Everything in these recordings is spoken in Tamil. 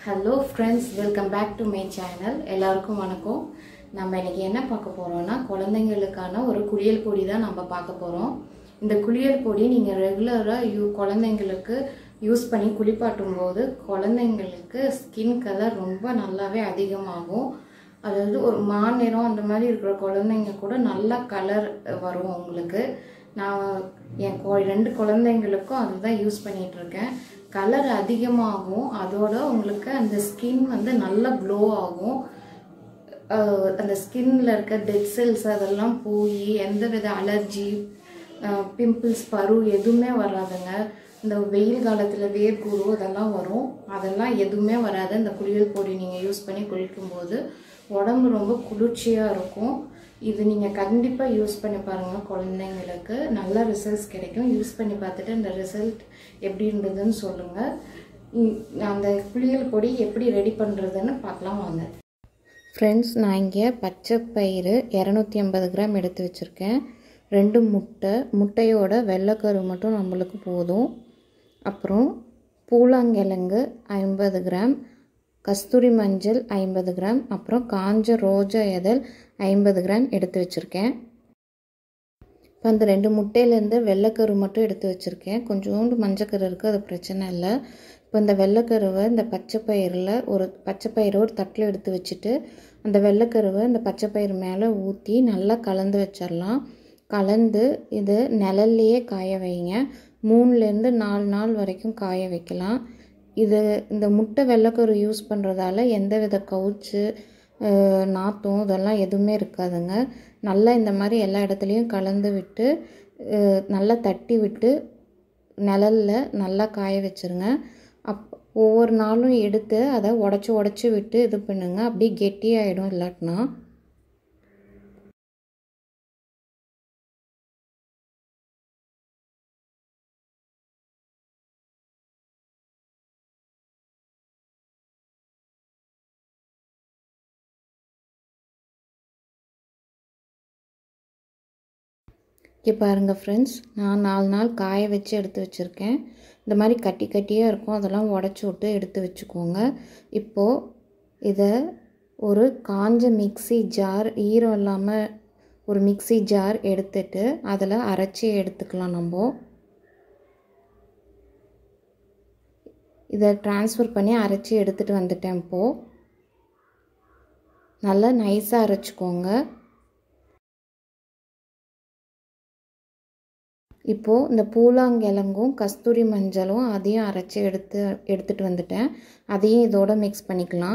hello friends welcome back to my channel எல்லாருக்கும் வணக்கம் நம்ம இன்னைக்கு என்ன பார்க்க போகிறோம்னா குழந்தைங்களுக்கான ஒரு குளியல் பொடி தான் நம்ம பார்க்க போகிறோம் இந்த குளியல் பொடி நீங்கள் ரெகுலராக யூ குழந்தைங்களுக்கு யூஸ் பண்ணி குளிப்பாட்டும் போது குழந்தைங்களுக்கு ஸ்கின் கலர் ரொம்ப நல்லாவே அதிகமாகும் அதாவது ஒரு மாநிறம் அந்த மாதிரி இருக்கிற குழந்தைங்க கூட நல்லா கலர் வரும் உங்களுக்கு நான் என் கொ- ரெண்டு குழந்தைங்களுக்கும் அதுதான் யூஸ் பண்ணிட்டு இருக்கேன் கலர் அதிகமாகும் அதோட உங்களுக்கு அந்த ஸ்கின் வந்து நல்லா க்ளோ ஆகும் அஹ் அந்த ஸ்கின்ல இருக்க டெட் செல்ஸ் அதெல்லாம் போய் எந்த வித அலர்ஜி பிம்பிள்ஸ் பரு எதுவுமே வராதுங்க இந்த வெயில் காலத்தில் வேர்க்குரு அதெல்லாம் வரும் அதெல்லாம் எதுவுமே வராது இந்த குளியல் பொடி நீங்கள் யூஸ் பண்ணி குளிக்கும்போது உடம்பு ரொம்ப குளிர்ச்சியாக இருக்கும் இது நீங்கள் கண்டிப்பாக யூஸ் பண்ணி பாருங்கள் குழந்தைங்களுக்கு நல்ல ரிசல்ட்ஸ் கிடைக்கும் யூஸ் பண்ணி பார்த்துட்டு இந்த ரிசல்ட் எப்படி இருந்ததுன்னு சொல்லுங்கள் அந்த குளியல் பொடி எப்படி ரெடி பண்ணுறதுன்னு பார்க்கலாம் வாங்க ஃப்ரெண்ட்ஸ் நான் இங்கே பச்சை பயிறு இரநூத்தி ஐம்பது கிராம் எடுத்து வச்சுருக்கேன் ரெண்டு முட்டை முட்டையோட வெள்ளைக்கரு மட்டும் நம்மளுக்கு போதும் அப்புறம் பூலாங்கிழங்கு ஐம்பது கிராம் கஸ்தூரி மஞ்சள் ஐம்பது கிராம் அப்புறம் காஞ்ச ரோஜா இதழ் ஐம்பது கிராம் எடுத்து வச்சுருக்கேன் இப்போ அந்த ரெண்டு முட்டையிலேருந்து வெள்ளைக்கரு மட்டும் எடுத்து வச்சுருக்கேன் கொஞ்சோண்டு மஞ்சக்கரு இருக்குது அது பிரச்சனை இல்லை இப்போ இந்த வெள்ளைக்கருவை இந்த பச்சை பயிரில் ஒரு பச்சை பயிரை ஒரு தட்டில் எடுத்து வச்சுட்டு அந்த வெள்ளைக்கருவை இந்த பச்சை பயிர் மேலே ஊற்றி நல்லா கலந்து வச்சிடலாம் கலந்து இது நிழல்லையே காய வைங்க மூணுலேருந்து நாலு நாள் வரைக்கும் காய வைக்கலாம் இது இந்த முட்டை வெள்ளைக்கரு யூஸ் பண்ணுறதால எந்த வித கவுச்சு அஹ், நாத்தம் இதெல்லாம் எதுவுமே இருக்காதுங்க நல்லா இந்த மாதிரி எல்லா இடத்துலையும் கலந்து விட்டு அஹ், நல்லா தட்டி விட்டு நிழல்ல நல்லா காய வச்சிருங்க அப் ஒவ்வொரு நாளும் எடுத்து அதை உடச்சி உடச்சி விட்டு இது பண்ணுங்க அப்படியே கெட்டியாயிடும் இல்லாட்டினா இங்கே பாருங்கள் ஃப்ரெண்ட்ஸ் நான் நாலு நாள் காய வச்சு எடுத்து வச்சுருக்கேன் இந்த மாதிரி கட்டி கட்டியாக இருக்கும் அதெல்லாம் உடச்சி விட்டு எடுத்து வச்சுக்கோங்க இப்போது இதை ஒரு காஞ்ச மிக்ஸி ஜார் ஈரம் இல்லாமல் ஒரு மிக்ஸி ஜார் எடுத்துட்டு அதில் அரைச்சி எடுத்துக்கலாம் நம்ம இதை ட்ரான்ஸ்ஃபர் பண்ணி அரைச்சி எடுத்துகிட்டு வந்துட்டேன் இப்போது நல்லா நைஸாக அரைச்சிக்கோங்க இப்போது இந்த பூலாங்கிழங்கும் கஸ்தூரி மஞ்சளும் அதையும் அரைச்சி எடுத்து எடுத்துகிட்டு வந்துட்டேன் அதையும் இதோட மிக்ஸ் பண்ணிக்கலாம்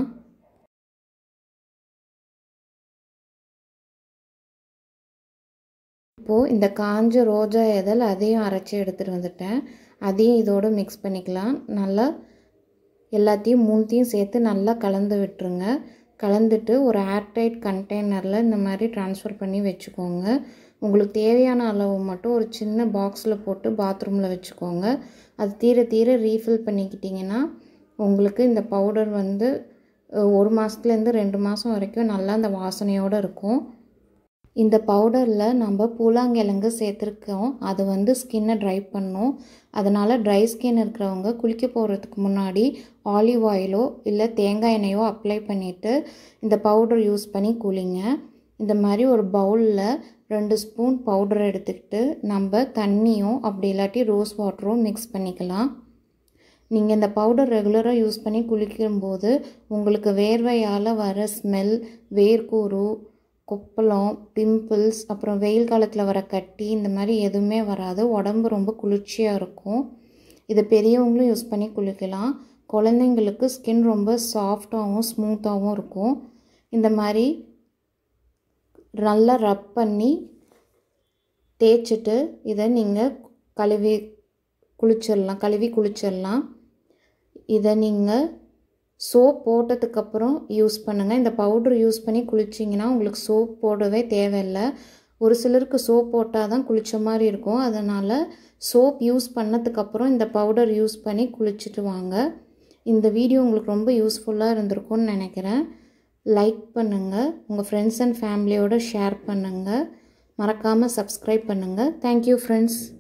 இப்போது இந்த காஞ்ச ரோஜா இதழ் அதையும் அரைச்சி எடுத்துகிட்டு வந்துட்டேன் அதையும் இதோட மிக்ஸ் பண்ணிக்கலாம் நல்லா எல்லாத்தையும் மூணுத்தையும் சேர்த்து நல்லா கலந்து விட்டுருங்க கலந்துட்டு ஒரு ஏர்டைட் கண்டெய்னரில் இந்த மாதிரி ட்ரான்ஸ்ஃபர் பண்ணி வச்சுக்கோங்க உங்களுக்கு தேவையான அளவு மட்டும் ஒரு சின்ன பாக்ஸில் போட்டு பாத்ரூமில் வச்சுக்கோங்க அது தீர தீர ரீஃபில் பண்ணிக்கிட்டிங்கன்னா உங்களுக்கு இந்த பவுடர் வந்து அஹ், ஒரு மாதத்துலேருந்து ரெண்டு மாதம் வரைக்கும் நல்லா அந்த வாசனையோடு இருக்கும் இந்த பவுடரில் நம்ம பூலாங்கிழங்கு சேர்த்துருக்கோம் அது வந்து ஸ்கின்னை ட்ரை பண்ணும் அதனால் ட்ரை ஸ்கின் இருக்கிறவங்க குளிக்க போகிறதுக்கு முன்னாடி ஆலிவ் ஆயிலோ இல்லை தேங்காய் எண்ணெயோ அப்ளை பண்ணிவிட்டு இந்த பவுடர் யூஸ் பண்ணி குளிங்க இந்த மாதிரி ஒரு பவுலில் ரெண்டு ஸ்பூன் பவுடர் எடுத்துக்கிட்டு நம்ம தண்ணியும் அப்படி இல்லாட்டி ரோஸ் வாட்டரும் மிக்ஸ் பண்ணிக்கலாம் நீங்கள் இந்த பவுடர் ரெகுலராக யூஸ் பண்ணி குளிக்கும்போது உங்களுக்கு வேர்வையால் வர ஸ்மெல் வேர்க்கூரு கொப்பளம் பிம்பிள்ஸ் அப்புறம் வெயில் காலத்தில் வர கட்டி இந்த மாதிரி எதுவுமே வராது உடம்பு ரொம்ப குளிர்ச்சியாக இருக்கும் இது பெரியவங்களும் யூஸ் பண்ணி குளிக்கலாம் குழந்தைங்களுக்கு ஸ்கின் ரொம்ப சாஃப்டாகவும் ஸ்மூத்தாகவும் இருக்கும் இந்த மாதிரி நல்லா ரப் பண்ணி தேய்ச்சிட்டு இதை நீங்கள் கழுவி குளிச்சிடலாம் கழுவி குளிச்சிடலாம் இதை நீங்கள் சோப் போட்டதுக்கப்புறம் யூஸ் பண்ணுங்கள் இந்த பவுடர் யூஸ் பண்ணி குளிச்சிங்கன்னா உங்களுக்கு சோப் போடவே தேவையில்லை ஒரு சிலருக்கு சோப் போட்டால் தான் குளித்த மாதிரி இருக்கும் அதனால் சோப் யூஸ் பண்ணதுக்கப்புறம் இந்த பவுடர் யூஸ் பண்ணி குளிச்சுட்டு வாங்க இந்த வீடியோ உங்களுக்கு ரொம்ப யூஸ்ஃபுல்லாக இருந்திருக்கும்னு நினைக்கிறேன் லைக் பண்ணுங்கள் உங்கள் ஃப்ரெண்ட்ஸ் அண்ட் ஃபேமிலியோடு ஷேர் பண்ணுங்கள் மறக்காமல் சப்ஸ்கிரைப் பண்ணுங்கள் தேங்க்யூ ஃப்ரெண்ட்ஸ்